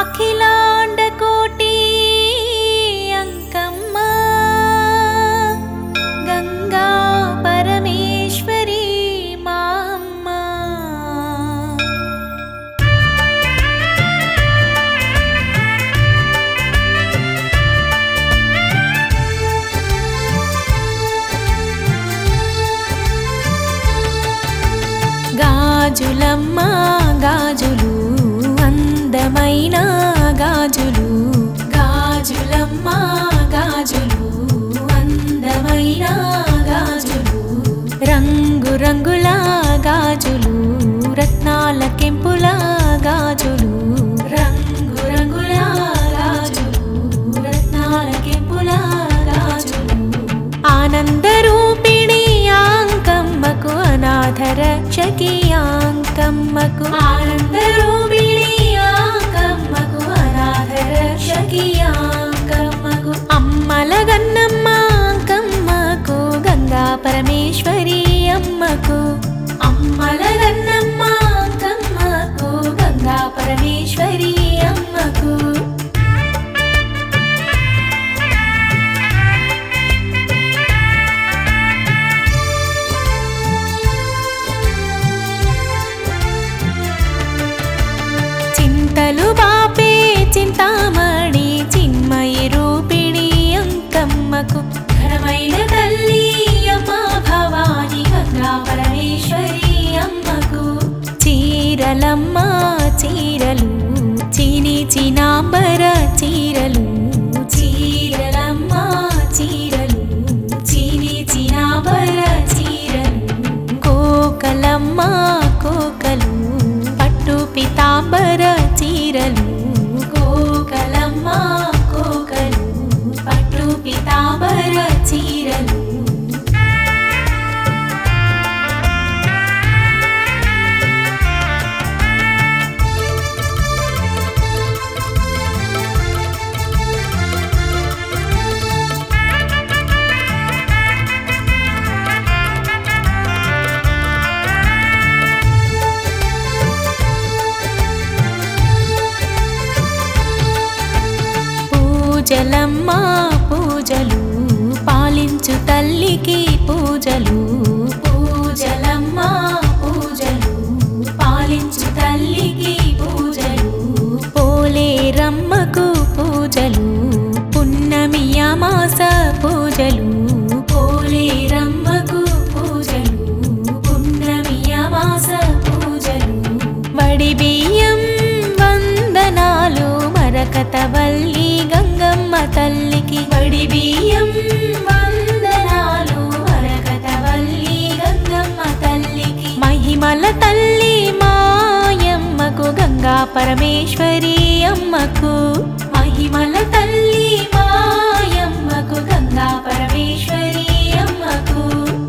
అఖిలాండ కోటి అంకమ్మ గంగా పరమేశ్వరి మా అమ్మ గాజులమ్మ గాజులు అందమైన గాజులు గాజులమ్మ గాజులు అందమైన గాజులు రంగు రంగుల గాజులు రత్నాల కెంపుల గాజులు రంగు రంగుల గాజులు రత్నాల కెంపుల గాజులు ఆనంద రూపిణి యాంకమ్మకు అనాథ రక్షకి యాంకమ్మకు ఆనంద రూపిణి యాంకమ్మకు అనాథ రక్షకి యాంకమ్మకు అమ్మల గన్నమ్మ అంకమ్మకు గంగా పరమేశ్వరి అమ్మకు అమ్మల గన్నమ్మ అంకమ్మకు గంగా పరమేశ్వరి అమ్మకు చింతలు బాపే చింతామణి చిన్మయి రూపిణి అంకమ్మకు ఘనమైన తల్లి అమ్మ భవాని గంగా పరమేశ్వరి అమ్మకు చీరలమ్మ చీరలు చీని చినాంబర చీరలు చీరలమ్మ చీరలు చీని చినాంబర చీరలు కోకలమ్మ కోకలు పట్టు పితాంబర చీరలు కోకలమ్మ కోకలు పట్టు పితాంబర చీరలు పూజలమ్మ పూజలు పాలించు తల్లికి పూజలు పూజలమ్మ పూజలు పాలించు తల్లికి పూజలు పోలేరమ్మకు పూజలు పున్నమి అమాస పూజలు పోలేరమ్మకు పూజలు పున్నమి అమాస పూజలు వడి బియ్యం వందనాలు మరకతవల్లి గంగమ్మ తల్లికి వడి బియ్యం వందనాలు మరకతవల్లి గంగమ్మ తల్లికి మహిమల తల్లి మాయమ్మకు గంగా పరమేశ్వరి అమ్మకు మహిమల తల్లి మాయమ్మకు గంగా పరమేశ్వరి అమ్మకు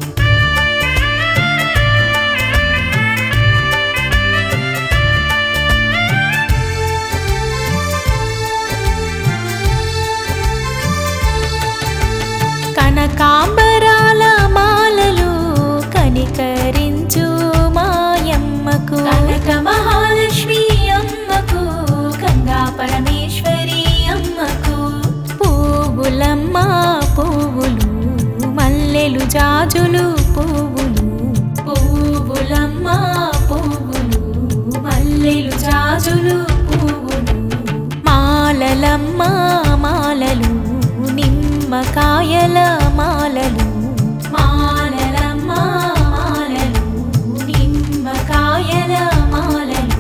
కనకాంబరాల మాలలు కనికరించు మాయమ్మకు కనక మహాలక్ష్మి అమ్మకు గంగా పరమేశ్వరి అమ్మకు పువ్వులమ్మ పువ్వులు మల్లెలు జాజులు పువ్వులు పువ్వులమ్మ పువ్వులు మల్లెలు జాజులు పువ్వులు మాలలమ్మ మాలలు నిమ్మకాయల మాలలు మాలలమ్మ మాలలు నిమ్మకాయల మాలలు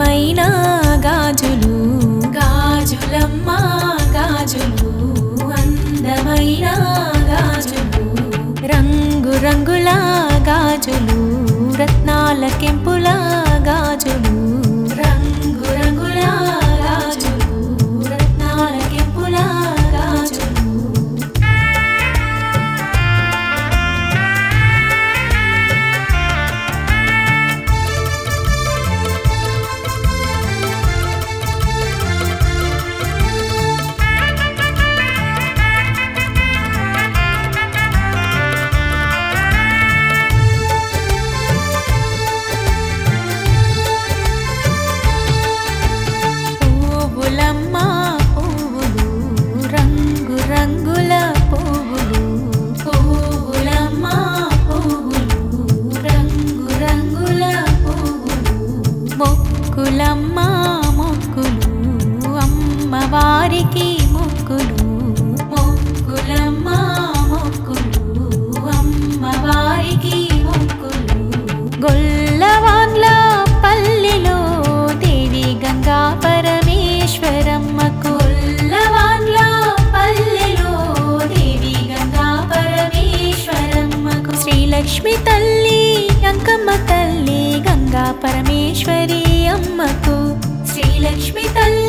అందమైన గాజులు గాజులమ్మ గాజులు అందమైన గాజులు రంగు రంగుల గాజులు రత్నాల కెంపుల గాజులు రంగు రంగుల గాజులు రత్నాల కెంపుల గాజులు పువ్వులమ్మ పువ్వులు రంగు రంగుల పువ్వులు పువ్వులమ్మ పువ్వులు రంగు రంగుల పువ్వులు మొక్కులమ్మ మొక్కులు అమ్మవారికి మొక్కులు మొక్కులమ్మ మొక్కులు అమ్మవారికి మొక్కులు గొల్లవాన్ల పల్లెలో దేవి గంగా పరమేశ్వరమ్మకు గొల్లవాన్ల పల్లెలో దేవి గంగా పరమేశ్వరమ్మకు శ్రీలక్ష్మి తల్లి అంకమ్మ తల్లి గంగా పరమేశ్వరి అమ్మకు శ్రీలక్ష్మి తల్లి